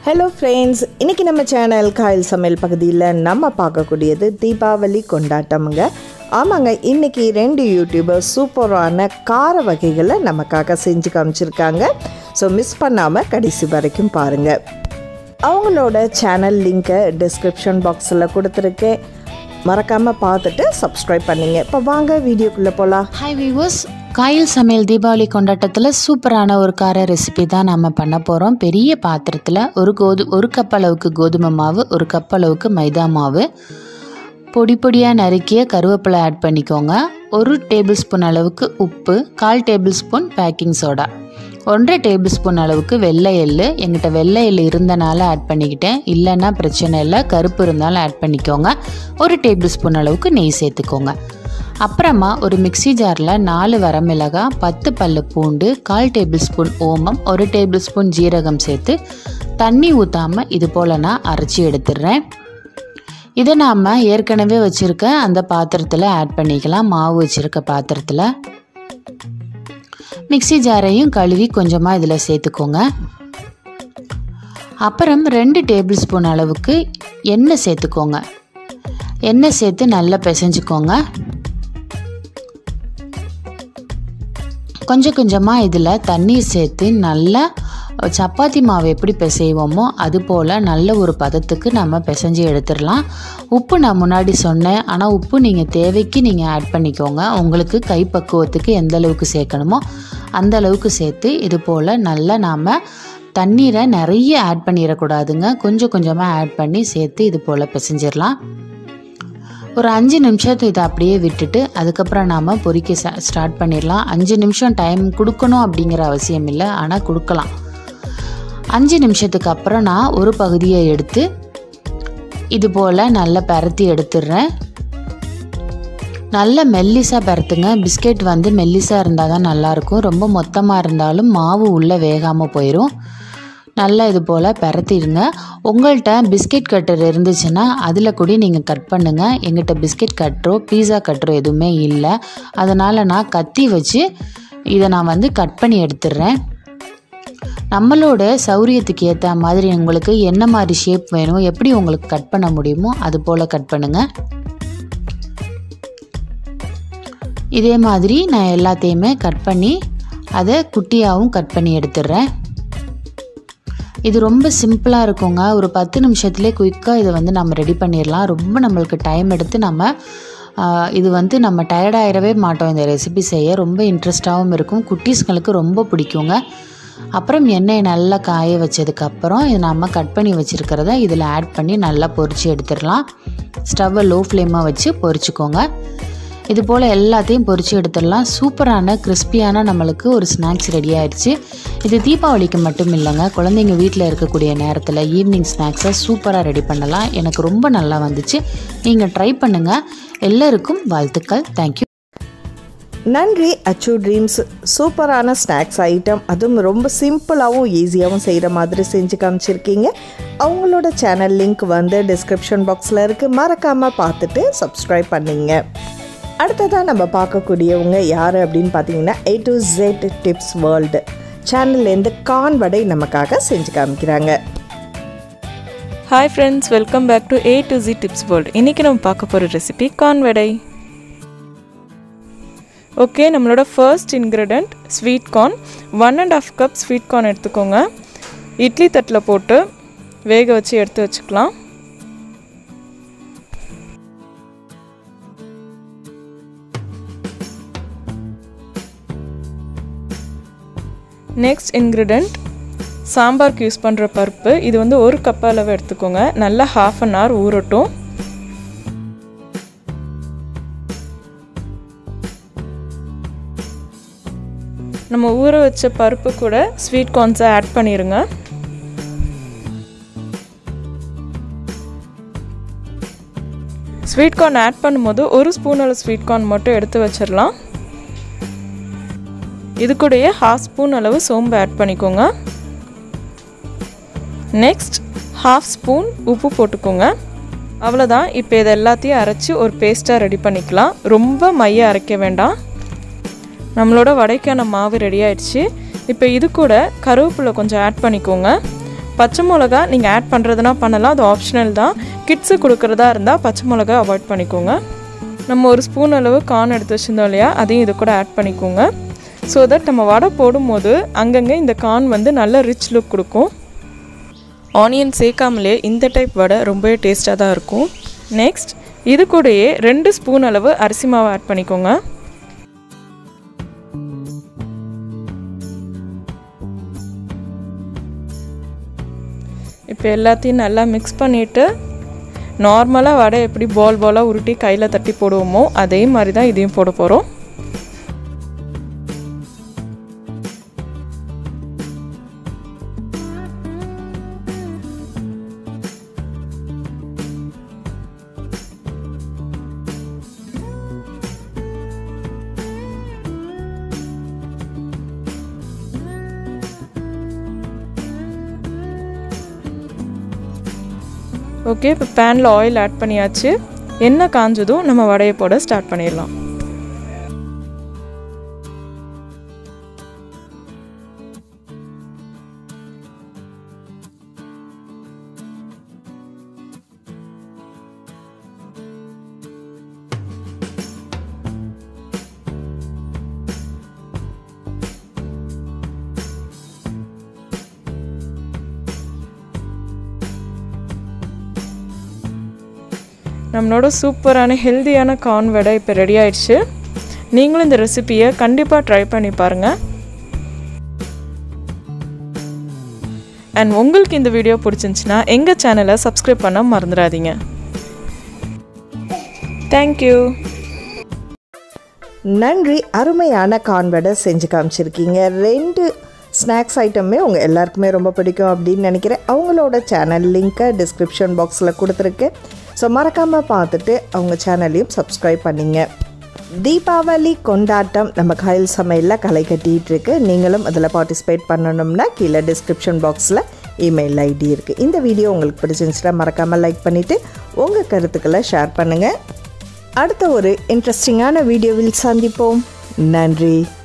hello friends இன்றைக்கி நம்ம channel Kayal சமையல் பகுதியில் நம்ம பார்க்கக்கூடியது தீபாவளி கொண்டாட்டமுங்க ஆமாங்க இன்றைக்கி ரெண்டு யூடியூபர் சூப்பரான கார வகைகளை நமக்காக செஞ்சு காமிச்சிருக்காங்க ஸோ மிஸ் பண்ணாமல் கடைசி வரைக்கும் பாருங்கள் அவங்களோட சேனல் லிங்க்கை டிஸ்கிரிப்ஷன் பாக்ஸில் கொடுத்துருக்கேன் மறக்காமல் பார்த்துட்டு சப்ஸ்கிரைப் பண்ணிங்க இப்போ வாங்க வீடியோக்குள்ளே போகலாம் ஹாய் வியூவர்ஸ் காயில் சமையல் தீபாவளி கொண்டாட்டத்தில் சூப்பரான ஒரு கார ரெசிபி தான் நம்ம பண்ண போகிறோம் பெரிய பாத்திரத்தில் ஒரு கோது ஒரு கப் அளவுக்கு கோதுமை மாவு ஒரு கப் அளவுக்கு மைதா மாவு பொடி பொடியாக நறுக்கிய கருவேப்பிலை ஆட் பண்ணிக்கோங்க ஒரு டேபிள் ஸ்பூன் அளவுக்கு உப்பு கால் டேபிள் ஸ்பூன் பேக்கிங் சோடா ஒன்றரை டேபிள் ஸ்பூன் அளவுக்கு வெள்ளை எள்ளு எங்கிட்ட வெள்ளை எள்ளு இருந்தனால ஆட் பண்ணிக்கிட்டேன் இல்லைன்னா பிரச்சனை இல்லை கருப்பு இருந்தாலும் ஆட் பண்ணிக்கோங்க ஒரு டேபிள் ஸ்பூன் அளவுக்கு நெய் சேர்த்துக்கோங்க அப்புறமா ஒரு மிக்ஸி ஜாரில் நாலு வரமிளகாய் பத்து பல்லு பூண்டு கால் டேபிள் ஸ்பூன் ஓமம் ஒரு டேபிள் ஸ்பூன் ஜீரகம் சேர்த்து தண்ணி ஊற்றாமல் இது போல் நான் அரைச்சி எடுத்துடுறேன் இதை நாம் ஏற்கனவே வச்சுருக்க அந்த பாத்திரத்தில் ஆட் பண்ணிக்கலாம் மாவு வச்சுருக்க பாத்திரத்தில் மிக்ஸி ஜாரையும் கழுவி கொஞ்சமாக இதில் சேர்த்துக்கோங்க அப்புறம் ரெண்டு டேபிள் ஸ்பூன் அளவுக்கு எண்ணெய் சேர்த்துக்கோங்க எண்ணெய் சேர்த்து நல்லா பிசைஞ்சுக்கோங்க கொஞ்சம் கொஞ்சமாக இதில் தண்ணீர் சேர்த்து நல்லா சப்பாத்தி மாவு எப்படி பிசைவோமோ அது போல் நல்ல ஒரு பதத்துக்கு நம்ம பிசைஞ்சு எடுத்துடலாம் உப்பு நான் முன்னாடி சொன்னேன் ஆனால் உப்பு நீங்கள் தேவைக்கு நீங்கள் ஆட் பண்ணிக்கோங்க உங்களுக்கு கைப்பக்குவத்துக்கு எந்த அளவுக்கு சேர்க்கணுமோ அந்த அளவுக்கு சேர்த்து இது போல் நல்லா நாம் தண்ணீரை நிறைய ஆட் பண்ணிடக்கூடாதுங்க கொஞ்சம் கொஞ்சமாக ஆட் பண்ணி சேர்த்து இது போல் பிசைஞ்சிடலாம் ஒரு அஞ்சு நிமிஷத்தை இதை அப்படியே விட்டுட்டு அதுக்கப்புறம் நாம் பொறிக்க ஸ்டார்ட் பண்ணிடலாம் அஞ்சு நிமிஷம் டைம் கொடுக்கணும் அப்படிங்கிற அவசியம் இல்லை ஆனால் கொடுக்கலாம் அஞ்சு நிமிஷத்துக்கு அப்புறம் நான் ஒரு பகுதியை எடுத்து இது போல் நல்லா பரத்தி எடுத்துடுறேன் நல்ல மெல்லிஸாக பரத்துங்க பிஸ்கெட் வந்து மெல்லிஸாக இருந்தால் தான் நல்லாயிருக்கும் ரொம்ப மொத்தமாக இருந்தாலும் மாவு உள்ளே வேகாமல் போயிடும் நல்லா இது போல் பரத்திடுங்க உங்கள்கிட்ட பிஸ்கெட் கட்டர் இருந்துச்சுன்னா அதில் கூட நீங்கள் கட் பண்ணுங்கள் எங்கிட்ட பிஸ்கெட் கட்டரோ பீஸா கட்டரோ எதுவுமே இல்லை அதனால் நான் கத்தி வச்சு இதை நான் வந்து கட் பண்ணி எடுத்துடுறேன் நம்மளோட சௌரியத்துக்கு ஏற்ற மாதிரி உங்களுக்கு என்ன மாதிரி ஷேப் வேணும் எப்படி உங்களுக்கு கட் பண்ண முடியுமோ அது போல் கட் பண்ணுங்கள் இதே மாதிரி நான் எல்லாத்தையுமே கட் பண்ணி அதை குட்டியாகவும் கட் பண்ணி எடுத்துடுறேன் இது ரொம்ப சிம்பிளாக இருக்குங்க ஒரு பத்து நிமிஷத்துலேயே குயிக்காக இதை வந்து நம்ம ரெடி பண்ணிடலாம் ரொம்ப நம்மளுக்கு டைம் எடுத்து நம்ம இது வந்து நம்ம டயர்டாயிடவே மாட்டோம் இந்த ரெசிபி செய்ய ரொம்ப இன்ட்ரெஸ்டாகவும் இருக்கும் குட்டீஸ்களுக்கு ரொம்ப பிடிக்குங்க அப்புறம் எண்ணெயை நல்லா காய வச்சதுக்கப்புறம் இது நம்ம கட் பண்ணி வச்சுருக்கிறத இதில் ஆட் பண்ணி நல்லா பொரித்து எடுத்துடலாம் ஸ்டவ்வை லோ ஃப்ளேமாக வச்சு பொரிச்சுக்கோங்க இது போல் எல்லாத்தையும் பொரித்து எடுத்துடலாம் சூப்பரான கிறிஸ்பியான நம்மளுக்கு ஒரு ஸ்நாக்ஸ் ரெடி ஆயிடுச்சு இது தீபாவளிக்கு மட்டும் இல்லைங்க குழந்தைங்க வீட்டில் இருக்கக்கூடிய நேரத்தில் ஈவினிங் ஸ்நாக்ஸை சூப்பராக ரெடி பண்ணலாம் எனக்கு ரொம்ப நல்லா வந்துச்சு நீங்கள் ட்ரை பண்ணுங்கள் எல்லாருக்கும் வாழ்த்துக்கள் தேங்க்யூ நன்றி அச்சு ட்ரீம்ஸ் சூப்பரான ஸ்நாக்ஸ் ஐட்டம் அதுவும் ரொம்ப சிம்பிளாகவும் ஈஸியாகவும் செய்கிற மாதிரி செஞ்சு காமிச்சிருக்கீங்க அவங்களோட சேனல் லிங்க் வந்து டிஸ்கிரிப்ஷன் பாக்ஸில் இருக்குது மறக்காமல் பார்த்துட்டு சப்ஸ்கிரைப் பண்ணிங்க அடுத்ததாக நம்ம பார்க்கக்கூடியவங்க யார் அப்படின்னு பார்த்தீங்கன்னா A to Z tips world சேனல்லேருந்து கான் வடை நமக்காக செஞ்சு காமிக்கிறாங்க hi friends welcome back to A to Z tips world இன்றைக்கி நம்ம பார்க்க போகிற ரெசிபி கார்ன் வடை ஓகே நம்மளோட first ingredient sweet corn one and half cup sweet corn எடுத்துக்கோங்க இட்லி தட்டில் போட்டு வேக வச்சு எடுத்து வச்சுக்கலாம் நெக்ஸ்ட் இன்க்ரீடியண்ட் சாம்பாருக்கு யூஸ் பண்ணுற பருப்பு இது வந்து ஒரு கப் அளவு எடுத்துக்கோங்க நல்லா ஹாஃப் அன் ஹவர் ஊறட்டும் நம்ம ஊற வச்ச பருப்பு கூட ஸ்வீட் கார்ன்ஸை ஆட் பண்ணிடுங்க ஸ்வீட் கார்ன் ஆட் பண்ணும்போது ஒரு ஸ்பூன் அளவு ஸ்வீட் கார்ன் மட்டும் எடுத்து வச்சிடலாம் இது கூடயே ஹாஃப் ஸ்பூன் அளவு சோம்பு ஆட் பண்ணிக்கோங்க நெக்ஸ்ட் ஹாஃப் ஸ்பூன் உப்பு போட்டுக்கோங்க அவ்வளோதான் இப்போ இதை எல்லாத்தையும் அரைச்சி ஒரு பேஸ்ட்டாக ரெடி பண்ணிக்கலாம் ரொம்ப மைய அரைக்க வேண்டாம் நம்மளோட வடைக்கான மாவு ரெடி ஆயிடுச்சு இப்போ இது கூட கருவேப்பிலை கொஞ்சம் ஆட் பண்ணிக்கோங்க பச்சை மிளகா நீங்கள் ஆட் பண்ணுறதுனா பண்ணலாம் அது ஆப்ஷனல் தான் கிட்ஸு கொடுக்குறதா இருந்தால் பச்சை மிளகா அவாய்ட் பண்ணிக்கோங்க நம்ம ஒரு ஸ்பூன் அளவு கார்ன் எடுத்து வச்சுருந்தோம் இல்லையா அதையும் இது கூட ஆட் பண்ணிக்கோங்க ஸோ தட் நம்ம வடை போடும்போது அங்கங்கே இந்த கார்ன் வந்து நல்ல ரிச் லுக் கொடுக்கும் ஆனியன் சேர்க்காமலே இந்த டைப் வடை ரொம்பவே டேஸ்ட்டாக தான் இருக்கும் நெக்ஸ்ட் இது கூடயே ரெண்டு ஸ்பூன் அளவு அரிசி மாவு ஆட் பண்ணிக்கோங்க இப்போ எல்லாத்தையும் நல்லா மிக்ஸ் பண்ணிவிட்டு நார்மலாக வடை எப்படி பால் பாலாக உருட்டி கையில் தட்டி போடுவோமோ அதே மாதிரி தான் இதையும் போட போகிறோம் ஓகே இப்போ பேனில் ஆயில் ஆட் பண்ணியாச்சு எண்ணெய் காஞ்சதும் நம்ம வடையை போட ஸ்டார்ட் பண்ணிடலாம் நம்மளோட சூப்பரான ஹெல்தியான கார்ன் வடை இப்போ ரெடி ஆயிடுச்சு நீங்களும் இந்த ரெசிபியை கண்டிப்பாக ட்ரை பண்ணி பாருங்கள் அண்ட் உங்களுக்கு இந்த வீடியோ பிடிச்சிருந்துச்சின்னா எங்கள் சேனலை சப்ஸ்கிரைப் பண்ண மறந்துடாதீங்க தேங்க்யூ நன்றி அருமையான கான்வடை செஞ்சு காமிச்சிருக்கீங்க ரெண்டு ஸ்நாக்ஸ் ஐட்டமே உங்கள் எல்லாருக்குமே ரொம்ப பிடிக்கும் அப்படின்னு நினைக்கிறேன் அவங்களோட சேனல் லிங்க்கை டிஸ்கிரிப்ஷன் பாக்ஸில் கொடுத்துருக்கேன் ஸோ மறக்காமல் பார்த்துட்டு அவங்க சேனலையும் சப்ஸ்கிரைப் பண்ணிங்க தீபாவளி கொண்டாட்டம் நம்ம காயல் சமையலில் களை கட்டிகிட்டு இருக்கு நீங்களும் அதில் பார்ட்டிசிபேட் பண்ணணும்னா கீழே டிஸ்கிரிப்ஷன் பாக்ஸில் இமெயில் ஐடி இருக்குது இந்த வீடியோ உங்களுக்கு பிடிச்சிருந்துச்சுன்னா மறக்காமல் லைக் பண்ணிவிட்டு உங்கள் கருத்துக்களை ஷேர் பண்ணுங்கள் அடுத்த ஒரு இன்ட்ரெஸ்டிங்கான வீடியோவில் சந்திப்போம் நன்றி